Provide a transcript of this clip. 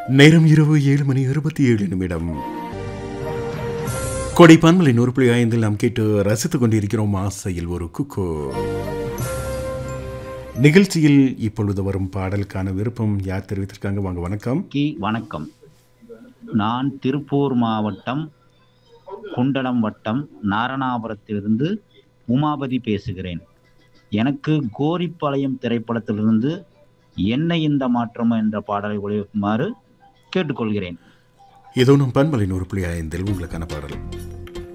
நேரம் இரவு ஏழு மணி இருபத்தி ஏழு நிமிடம் கொடை பன்மலை நூறு புள்ளி ஐந்தில் நாம் கேட்டு ரசித்துக் கொண்டிருக்கிறோம் ஆசையில் ஒரு குக்கு நிகழ்ச்சியில் இப்பொழுது வரும் பாடலுக்கான விருப்பம் யார் தெரிவித்திருக்காங்க வாங்க வணக்கம் கி வணக்கம் நான் திருப்பூர் மாவட்டம் குண்டலம் வட்டம் நாரணாபுரத்திலிருந்து உமாபதி பேசுகிறேன் எனக்கு கோரிப்பாளையம் திரைப்படத்திலிருந்து என்ன இந்த மாற்றம் என்ற பாடலை ஒளிபரப்புமாறு கேட்டுக்கொள்கிறேன் ஏதோ நம் பன்மலை நூறு புள்ளி ஐந்தில் உங்களுக்கான பாடல்